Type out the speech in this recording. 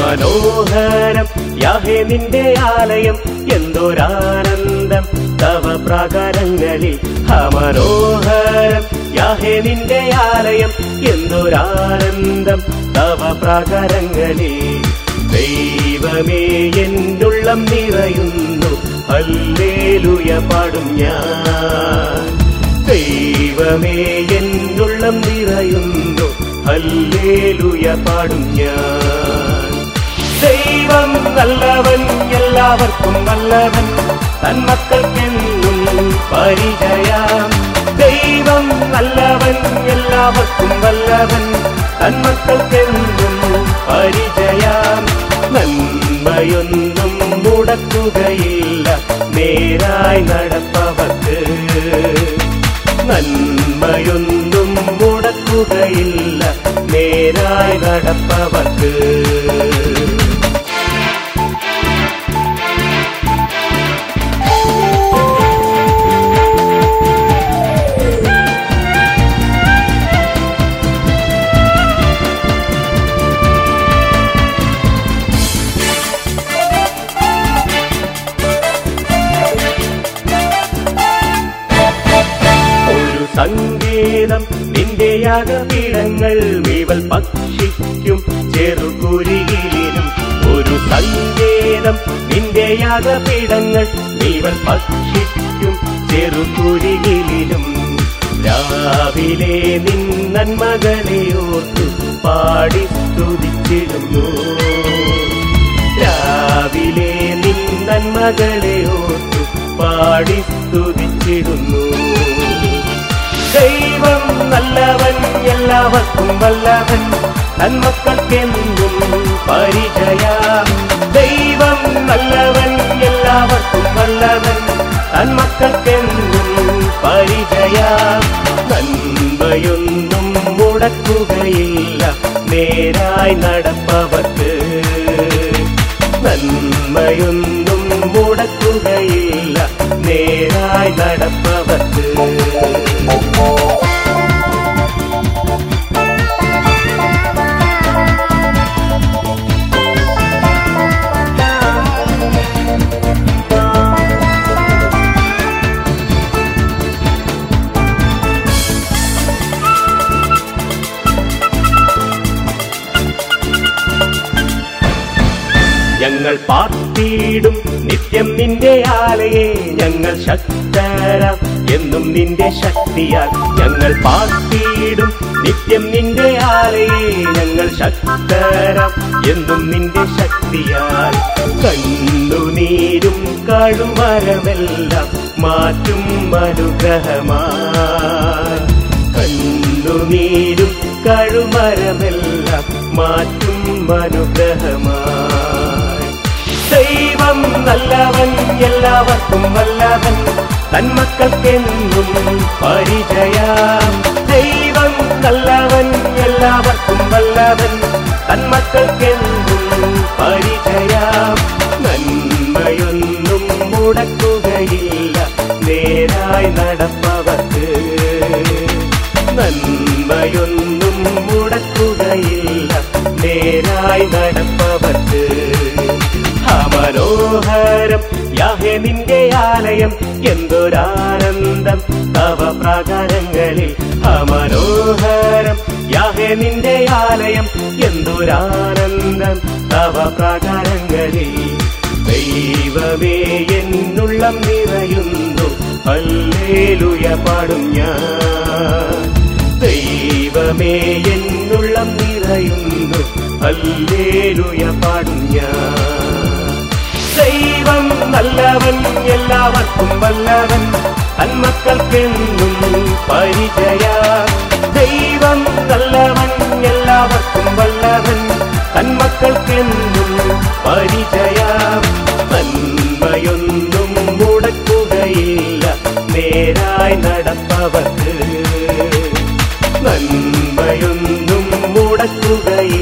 മനോഹരം യാഹേ നിന്റെ ആലയം എന്തൊരാനന്ദം തവ പ്രാകാരങ്ങളിൽ മനോഹരം യാഹേ നിന്റെ ആലയം എന്തൊരാനന്ദം തവ പ്രാകാരങ്ങളിൽ ദൈവമേ എന്നുള്ളം നിറയുന്നു ഹല്ലേലൂയ പാടും ഞാൻ ദൈവമേ എന്നുള്ളം നിറയുന്നു ഹല്ലേലൂയ പാടും ഞാൻ ദൈവം നല്ലവൻ എല്ലാവർക്കും നല്ലവൻ തന്മക്കൾക്കെന്നും പരിചയം ദൈവം നല്ലവൻ എല്ലാവർക്കും നല്ലവൻ തന്മക്കൾക്കെന്നും പരിചയം നന്മയൊന്നും മുടക്കുകയില്ല നേരായി നടപ്പവർക്ക് നന്മയൊന്നും മുടക്കുകയില്ല നേരായി നടപ്പവർക്ക് ഒരു സംഗീതം നിന്റെ യാഗപീഠങ്ങൾ വീവൽ പക്ഷിക്കും ചെറുകുരുകിലും ഒരു സംഗീതം നിന്റെ യാഗപീഠങ്ങൾ വീവൽ പക്ഷിക്കും ചെറുകുരുകിലും രാവിലെ നിൻ നന്മകളെ ഓർത്തു പാടി സ്തുതിച്ചിടുന്നു രാവിലെ നിൻ നന്മകളെ ഓർത്തു പാടി സ്തുതിച്ചിടുന്നു ദൈവം നല്ലവൻ എല്ലാവർക്കും വല്ലവൻ നന്മക്കൾക്കെന്നും പരിചയ ദൈവം നല്ലവൻ എല്ലാവർക്കും വല്ലവൻ തന്മക്കൾക്കെന്നും പരിചയ നന്മയൊന്നും മുടക്കുകയില്ല നേരായി നടപ്പവർക്ക് നന്മയൊന്നും മുടക്കുകയില്ല നേരായി നടപ്പവർക്ക് ഞങ്ങൾ പാർത്തിയിടും നിത്യം നിന്റെ ആലയെ ഞങ്ങൾ ശക്തര എന്നും നിന്റെ ശക്തിയാൽ ഞങ്ങൾ പാർത്തിയിടും നിത്യം നിന്റെ ആലയെ ഞങ്ങൾ ശക്തര എന്നും നിന്റെ ശക്തിയാൽ കണ്ണുനീരും കഴുമരമെല്ലാം മാറ്റും അനുഗ്രഹമായി കണ്ണുനീരും കഴുമരമെല്ലാം മാറ്റും അനുഗ്രഹമായി ദൈവം നല്ലവൻ എല്ലാവർക്കും വല്ലവൻ തന്മക്കൾക്കെന്നും പരിചയം ദൈവം നല്ലവൻ എല്ലാവർക്കും വല്ലവൻ തന്മക്കൾക്കെന്നും പരിചയം നന്മയൊന്നും മുടക്കുകയില്ല നേരായി നടപ്പവർക്ക് നന്മയൊന്നും മുടക്കുകയില്ല നേരായി നടപ്പവർക്ക് മനോഹരം യാഹെ നിന്റെ ആലയം എന്തൊരാനന്ദം തവ പ്രാകാരങ്ങളിൽ മനോഹരം യാഹെ നിന്റെ ആലയം എന്തൊരാനന്ദം തവ പ്രാകാരങ്ങളിൽ ദൈവമേ എന്നുള്ളം നിറയുന്നു ഹല്ലേലൂയ പാടും ഞാൻ ദൈവമേ എന്നുള്ളം നിറയുന്നു ഹല്ലേലൂയ പാടും ഞാൻ ദൈവം നല്ലവൻ എല്ലാവർക്കും വല്ലവൻ തന്മക്കൾക്കെന്നും പരിചയ ദൈവം നല്ലവൻ എല്ലാവർക്കും വല്ലവൻ തന്മക്കൾക്കെന്നും പരിചയ നന്മയൊന്നും മുടക്കുകയില്ല നേരായി നടപ്പവർക്ക് നന്മയൊന്നും മുടക്കുകയില്ല